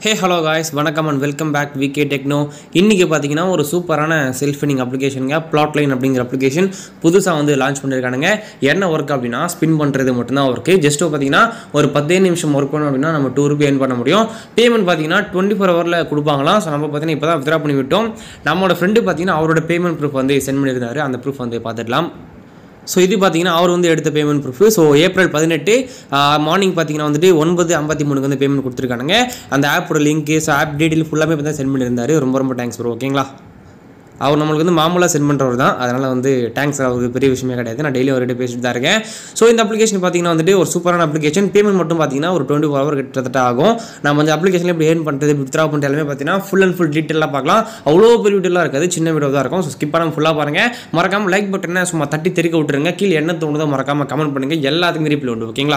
ஹே hello guys வணக்கம் and welcome back VK techno இன்றைக்கி பார்த்தீங்கன்னா ஒரு சூப்பரான செல்ஃப் ஃபினிங் அப்ளிகேஷனுங்க பிளாட் லைன் அப்படிங்கிற அப்ளிகேஷன் புதுசாக வந்து லான்ச் பண்ணியிருக்கானுங்க என்ன ஒர்க் அப்படின்னா ஸ்பின் பண்ணுறது மட்டும்தான் ஒர்க்கு ஜஸ்ட்டு பார்த்தீங்கன்னா ஒரு பத்தே நிமிஷம் ஒர்க் பண்ணோம் அப்படின்னா நம்ம டூ ருபி earn பண்ண முடியும் பேமெண்ட் பார்த்தீங்கன்னா டுவெண்ட்டி ஃபோர் ஹவரில் கொடுப்பாங்களாம் ஸோ நம்ம பார்த்தீங்கன்னா இப்போ தான் வித்ரா பண்ணி விட்டோம் நம்மளோட ஃப்ரெண்டு பார்த்தீங்கன்னா அவரோட பேமெண்ட் ப்ரூஃப் வந்து சென்ட் பண்ணியிருந்தாரு அந்த ப்ரூஃப் வந்து பார்த்துடலாம் ஸோ இது பார்த்தீங்கன்னா அவர் வந்து எடுத்த பேமெண்ட் ப்ரூஃப் ஸோ ஏப்ரல் பதினெட்டு மார்னிங் பார்த்தீங்கன்னா வந்துட்டு ஒன்பது ஐம்பத்தி மூணுக்கு வந்து பேமெண்ட் கொடுத்துருக்கானுங்க அந்த ஆப்போட லிங்க் ஸோ ஆப் டீட்டெயில் ஃபுல்லாமே இப்போ தான் சென்ட் பண்ணியிருந்தாரு ரொம்ப ரொம்ப தேங்க்ஸ் ப்ரோ ஓகேங்களா அவர் நம்மளுக்கு வந்து மாமூலாக சென்ட் பண்ணுறவர் தான் அதனால் வந்து தேங்க்ஸ் அவருக்கு பெரிய விஷயமே கிடையாது நான் டெய்லி அவர்கிட்ட பேசிட்டு தான் இருக்கேன் ஸோ இந்த அப்ளிகேஷன் பார்த்தீங்கன்னா வந்துட்டு ஒரு சூப்பரான அப்ளிகேஷன் பேமெண்ட் மட்டும் பார்த்தீங்கன்னா ஒரு டுவெண்ட்டி ஃபோர் ஹவர் கிட்டத்தட்ட ஆகும் நம்ம வந்து அப்ளிகேஷனில் எப்படி ஏர்ன் பண்ணுறது வித்ரா பண்ணுறது எல்லாமே பார்த்தீங்கன்னா ஃபுல் அண்ட் ஃபுல் டீட்டெயிலாக பார்க்கலாம் அவ்வளோ பெரிய டீட்டெயிலாக இருக்காது சின்ன வீடியோ தான் இருக்கும் ஸோ ஸ்கிப் பண்ணாமல் ஃபுல்லாக பாருங்கள் மறக்காமல் லைக் பட்டனை சும்மா தட்டி தெறிக்க விட்டுருங்க கீழே என்ன தோணுதோ மறக்காமல் கமெண்ட் பண்ணுங்கள் எல்லாத்துக்குமே ரிப்ளை உண்டு ஓகேங்களா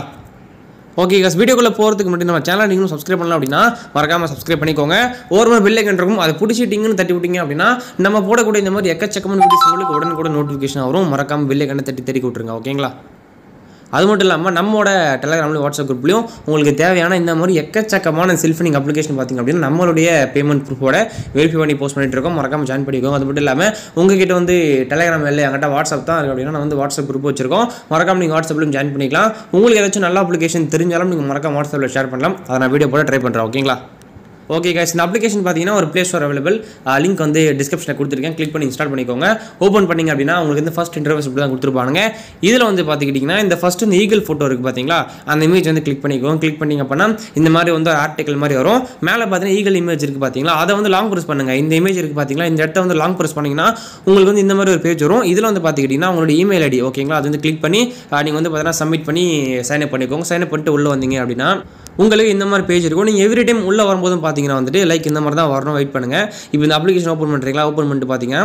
ஓகே கஸ் வீடியோக்குள்ளே போகிறதுக்கு முன்னாடி நம்ம சேனல் நீங்களும் சப்ஸ்கிரைப் பண்ணலாம் அப்படின்னா மறக்காமல் சப்ஸ்கிரைப் பண்ணிக்கோங்க ஒரு மாதிரி பெல் ஐக்கன் இருக்கும் அதை பிடிச்சிட்டிங்கன்னு தட்டி விட்டீங்க அப்படின்னா நம்ம போடக்கூடிய இந்த மாதிரி எக்கச்சக்கமான வீடியோஸ் உங்களுக்கு உடனுக்குடன் நோட்டிஃபிகேஷன் வரும் மறக்காமல் பெல் ஐக்கனை தட்டி தெறிக்க விட்டுருங்க ஓகேங்களா அது மட்டும் இல்லாமல் நம்மளோட டெலகிராம்லையும் வாட்ஸ்அப் குரூப்லையும் உங்களுக்கு தேவையான இந்த மாதிரி எக்கச்சக்கமான செல்ஃபினிங் அப்ளிகேஷன் பார்த்திங்க அப்படின்னா நம்மளுடைய பேமெண்ட் ப்ரூஃபோட வெரிஃபை பண்ணி போஸ்ட் பண்ணிட்டு இருக்கோம் மறக்காம ஜாயின் பண்ணிக்கோங்க அது மட்டும் இல்லாமல் உங்ககிட்ட வந்து டெலகிராம் இல்லை என்கிட்ட வாட்ஸ்அப் தான் இருக்கு அப்படின்னா நான் வந்து வாட்ஸ்அப் குரூப் வச்சிருக்கோம் மறக்காம நீங்கள் வாட்ஸ்அப்லையும் ஜாயின் பண்ணிக்கலாம் உங்களுக்கு ஏதாச்சும் நல்ல அப்ளிகேஷன் தெரிஞ்சாலும் நீங்கள் மறக்காம வாட்ஸ்அப்பில் ஷேர் பண்ணலாம் அதை நான் வீடியோ போட ட்ரை பண்ணுறேன் ஓகேங்களா ஓகே guys இந்த அப்ளிகேஷன் பார்த்தீங்கன்னா ஒரு ப்ளே ஸ்டோர் அவைலபிள் லிங்க் வந்து டிஸ்கிரிப்ஷனில் கொடுத்துருக்கேன் கிளிக் பண்ணி இன்ஸ்டால் பண்ணிக்கோங்க ஓப்பன் பண்ணிங்க அப்படின்னா உங்களுக்கு வந்து ஃபஸ்ட் இன்டர்வஸ் இப்படி தான் கொடுத்துருப்பாங்க இதில் வந்து பார்த்துக்கிட்டிங்கன்னா இந்த ஃபஸ்ட் இந்த ஈகிள் ஃபோட்டோ இருக்குது பார்த்தீங்களா அந்த இமேஜ் வந்து கிளிக் பண்ணிக்கோங்க கிளிக் பண்ணிங்க அப்படின்னா இந்த மாதிரி வந்து ஒரு ஆர்டிக்கல் மாதிரி வரும் மேலே பார்த்தீங்கன்னா ஈகிள் இமேஜ் இருக்குது பார்த்தீங்களா அதை வந்து லாங் ப்ரெஸ் பண்ணுங்கள் இந்த இமேஜ் இருக்குது பார்த்தீங்களா இந்த இடத்த வந்து லாங் ப்ரெஸ் பண்ணிங்கன்னா உங்களுக்கு வந்து இந்த மாதிரி ஒரு பேஜ் வரும் இதில் வந்து பார்த்துக்கிட்டிங்கன்னா உங்களோட இமெயில் ஐடி ஓகேங்களா அது வந்து கிளிக் பண்ணி நீங்கள் வந்து பார்த்தீங்கன்னா சப்மிட் பண்ணி சைன் அப் பண்ணிக்கோங்க சைன் அப் பண்ணிட்டு உள்ளே வந்தீங்க அப்படின்னா உங்களுக்கு இந்த மாதிரி பேஜ் இருக்கும் நீங்கள் எவ்ரி டைம் உள்ளே வரும்போதும் பார்த்தீங்கன்னா வந்துட்டு லைக் இந்த மாதிரி தான் வரணும் வெயிட் பண்ணுங்கள் இப்போ இந்த அப்ளிகேஷன் ஓப்பன் பண்ணுறீங்களா ஓப்பன் பண்ணிட்டு பார்த்தீங்கன்னா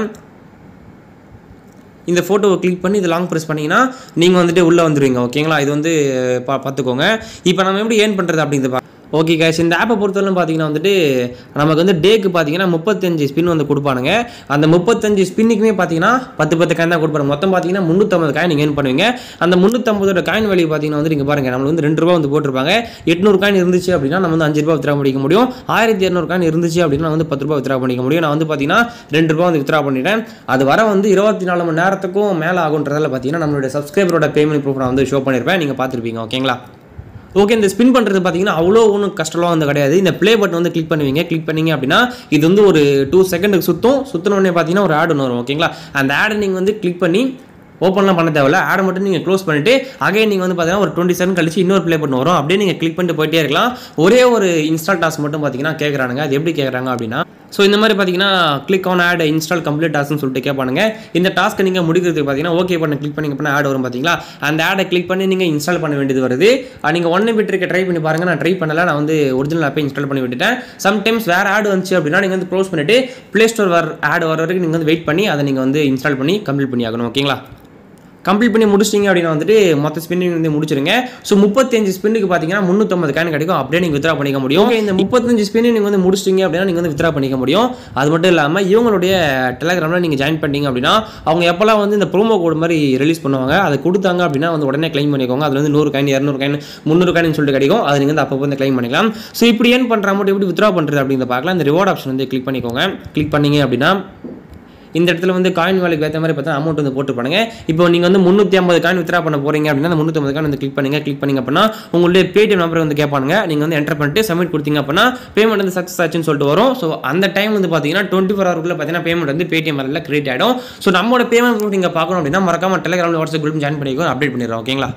இந்த ஃபோட்டோவை கிளிக் பண்ணி இது லாங் ப்ரெஸ் பண்ணிங்கன்னா நீங்கள் வந்துட்டு உள்ளே வந்துடுவீங்க ஓகேங்களா இது வந்து பா பார்த்துக்கோங்க இப்போ நம்ம எப்படி ஏர்ன் பண்ணுறது அப்படிங்கிறது பா ஓகே கேஷ் இந்த ஆப்பை பொறுத்தவரை பார்த்தீங்கன்னா வந்துட்டு நமக்கு வந்து டேக்கு பார்த்தீங்கன்னா முப்பத்தஞ்சு ஸ்பின் வந்து கொடுப்பானுங்க அந்த முப்பத்தஞ்சு ஸ்பின்னுக்குமே பார்த்தீங்கன்னா பத்து பத்து காயின் தான் கொடுப்பாங்க மொத்தம் பார்த்தீங்கன்னா முந்நூற்றம்பது காயின் நீங்கள் ஏர்ன் பண்ணுவீங்க அந்த முந்நூற்றம்பதோட காயின் வேல்யூ பார்த்தீங்கன்னா வந்து நீங்கள் பாருங்கள் நம்மளுக்கு வந்து ரெண்டு ரூபா வந்து போட்டிருப்பாங்க எட்நூறு காயின் இருந்துச்சு அப்படின்னா நம்ம வந்து அஞ்சு ரூபா வித்ரா பண்ணிக்க முடியும் ஆயிரத்தி இரநூறு காயின் இருந்துச்சு அப்படின்னா நான் வந்து பத்து ரூபா வித்ரா பண்ணிக்க முடியும் நான் வந்து பார்த்தீங்கன்னா ரெண்டு ரூபா வந்து வித்ரா பண்ணிட்டேன் அது வர வந்து இருபத்தி நாலு மணி நேரத்துக்கும் மேலே ஆகுன்றதால பார்த்தீங்கன்னா நம்மளுடைய சப்ஸ்கிரைபரோட பேமெண்ட் ப்ரூஃப் நான் வந்து ஷோ பண்ணியிருப்பேன் நீங்கள் பார்த்துருப்பீங்க ஓகேங்களா ஓகே இந்த ஸ்பின் பண்ணுறது பார்த்தீங்கன்னா அவ்வளோ ஒன்றும் கஷ்டம்லாம் வந்து கிடையாது இந்த ப்ளே பட்டன் வந்து கிளிக் பண்ணுவீங்க கிளிக் பண்ணீங்க அப்படின்னா இது வந்து ஒரு டூ செகண்டுக்கு சுற்றும் சுற்றினோடனே பார்த்தீங்கன்னா ஒரு ஆட் ஒன்று வரும் ஓகேங்களா அந்த ஆடை நீங்கள் வந்து கிளிக் பண்ணி ஓப்பன்லாம் பண்ண தேவையில்ல ஆடை மட்டும் நீங்கள் க்ளோஸ் பண்ணிட்டு அகைன் நீங்கள் வந்து பார்த்தீங்கன்னா ஒரு டுவெண்ட்டி செகண்ட் கழிச்சு இன்னொரு ப்ளே பண்ண வரும் அப்படியே நீங்கள் கிளிக் பண்ணிட்டு போயிட்டே இருக்கலாம் ஒரே ஒரு இன்ஸ்டால் டாஸ்க் மட்டும் பார்த்தீங்கன்னா கேட்குறானுங்க அது எப்படி கேட்குறாங்க அப்படின்னா ஸோ இந்த மாதிரி பார்த்தீங்கன்னா click on ad install complete டாஸ்க்னு சொல்லிட்டு கேட்பானுங்க இந்த டாஸ்க்கை நீங்கள் முடிக்கிறதுக்கு பார்த்தீங்கன்னா ஓகே பண்ண கிளிக் பண்ணி பண்ண ஆட் வரும் பார்த்தீங்களா அந்த ஆடை கிளிக் பண்ணி நீங்கள் இன்ஸ்டால் பண்ண வேண்டியது வருது நீங்கள் ஒன் பிட் இருக்க ட்ரை பண்ணி பாருங்க நான் ட்ரை பண்ணல நான் வந்து ஒரிஜினல் ஆப்பை இன்ஸ்டால் பண்ணி விட்டுட்டேன் சம்டைம்ஸ் வேறு ஆட் வந்துச்சு அப்படின்னா நீங்கள் வந்து க்ளோஸ் பண்ணிட்டு ப்ளே ஸ்டோர் வர ஆட் வர வரைக்கும் நீங்கள் வந்து வெயிட் பண்ணி அதை நீங்கள் வந்து இன்ஸ்டால் பண்ணி கம்ப்ளீட் பண்ணி ஆகணும் ஓகேங்களா கம்ப்ளீட் பண்ணி முடிச்சிட்டிங்க அப்படின்னா வந்துட்டு மொத்த ஸ்பின்னிங் வந்து முடிச்சிருங்க ஸோ முப்பத்தஞ்சு ஸ்பின்னுக்கு பார்த்தீங்கன்னா முந்நூற்றம்பது காயின் கிடைக்கும் அப்படியே நீங்கள் வித்ரா பண்ணிக்க முடியும் Okay, இந்த முப்பத்தஞ்சு ஸ்பின் நீங்கள் வந்து முடிச்சிட்டிங்க அப்படின்னா நீங்கள் வந்து வித்ரா பண்ணிக்க முடியும் அது மட்டும் இல்லாமல் இவங்களுடைய டெலகிராமில் நீங்கள் ஜாயின் பண்ணிட்டீங்க அப்படின்னா அவங்க எப்போல்லாம் வந்து இந்த ப்ரோமோ கோட் மாதிரி ரிலீஸ் பண்ணுவாங்க அதை கொடுத்தாங்க அப்படின்னா வந்து உடனே க்ளைம் பண்ணிக்கோங்க அதில் வந்து நூறு காயின் இரநூறு காயின் முந்நூறு காயின் சொல்லிட்டு கிடைக்கும் அது நீங்கள் வந்து அப்போ வந்து க்ளைம் பண்ணிக்கலாம் ஸோ இப்படி ஏன் பண்ணுற அமௌண்ட் எப்படி வித்ரா பண்ணுறது அப்படிங்கிறத பார்க்கலாம் இந்த ரிவார்ட் ஆப்ஷன் வந்து கிளிக் பண்ணிக்கோங்க கிளிக் பண்ணீங்க அப்படின்னா இந்த இடத்துல வந்து காயின் வேலைக்கு ஏற்ற மாதிரி பார்த்தா அமௌண்ட் வந்து போட்டு பண்ணுங்க இப்போ நீங்கள் வந்து முந்நூற்றி ஐம்பது காயின் வித்ரா பண்ண போறீங்க அப்படின்னா அந்த முந்நூற்றி ஐம்பது காயின் வந்து கிளிக் பண்ணுங்க கிளிக் பண்ணீங்க அப்படின்னா உங்களுடைய பேடிஎம் நம்பர் வந்து கேட்பாங்க நீங்கள் வந்து என்டர் பண்ணிட்டு சப்மிட் கொடுத்தீங்க அப்படின்னா பேமெண்ட் வந்து சக்ஸஸ் ஆச்சுன்னு சொல்லிட்டு வரும் ஸோ அந்த டைம் வந்து பார்த்தீங்கன்னா டுவெண்ட்டி ஃபோர் ஹவருக்குள்ள பார்த்தீங்கன்னா பேமெண்ட் வந்து பேடிஎம் வரல கிரியேட் ஆகிடும் ஸோ நம்மளோட பேமெண்ட் நீங்கள் பார்க்கணும் அப்படின்னா மறக்காம டெலிகிராம் வாட்ஸ்அப் குரூப் ஜாயின் பண்ணிக்கோ அப்டேட் பண்ணிடுறோம் ஓகேங்களா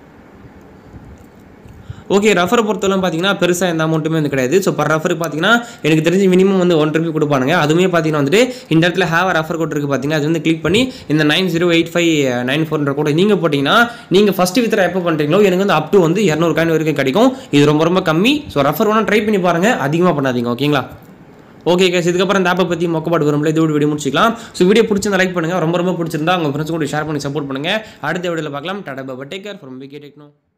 ஓகே ரெஃபர் பொறுத்தவரை பார்த்தீங்கன்னா பெருசாக எந்த அமௌண்ட்டுமே வந்து கிடையாது ஸோ பர் ரெஃபர் பார்த்தீங்கன்னா எனக்கு தெரிஞ்சு மினிமம் வந்து ஒன் ருபி கொடுப்பானுங்க அதுவுமே பார்த்தீங்கன்னா வந்துட்டு இந்த இடத்துல ஹேவ் ரெஃபர் கோட் இருக்குது பார்த்தீங்கன்னா அது வந்து கிளிக் பண்ணி இந்த nine zero eight five nine ஃபோர்ன்ற கூட நீங்கள் போட்டிங்கன்னா நீங்கள் ஃபஸ்ட்டு வித்ரா எப்போ பண்ணுறீங்களோ எனக்கு வந்து அப் டு வந்து இரநூறு காயின் வரைக்கும் கிடைக்கும் இது ரொம்ப ரொம்ப கம்மி ஸோ ரெஃபர் வேணால் ட்ரை பண்ணி பாருங்கள் அதிகமாக பண்ணாதீங்க ஓகேங்களா ஓகே கேஸ் இதுக்கப்புறம் இந்த ஆப்பை பற்றி மொக்கப்பாடு வரும்ல இதோட வீடியோ முடிச்சிக்கலாம் ஸோ வீடியோ பிடிச்சிருந்தா லைக் பண்ணுங்கள் ரொம்ப ரொம்ப பிடிச்சிருந்தா உங்கள் ஃப்ரெண்ட்ஸ் கூட ஷேர் பண்ணி சப்போர்ட் பண்ணுங்கள் அடுத்த வீடியோவில் பார்க்கலாம் டாடா பாபா take care from VK techno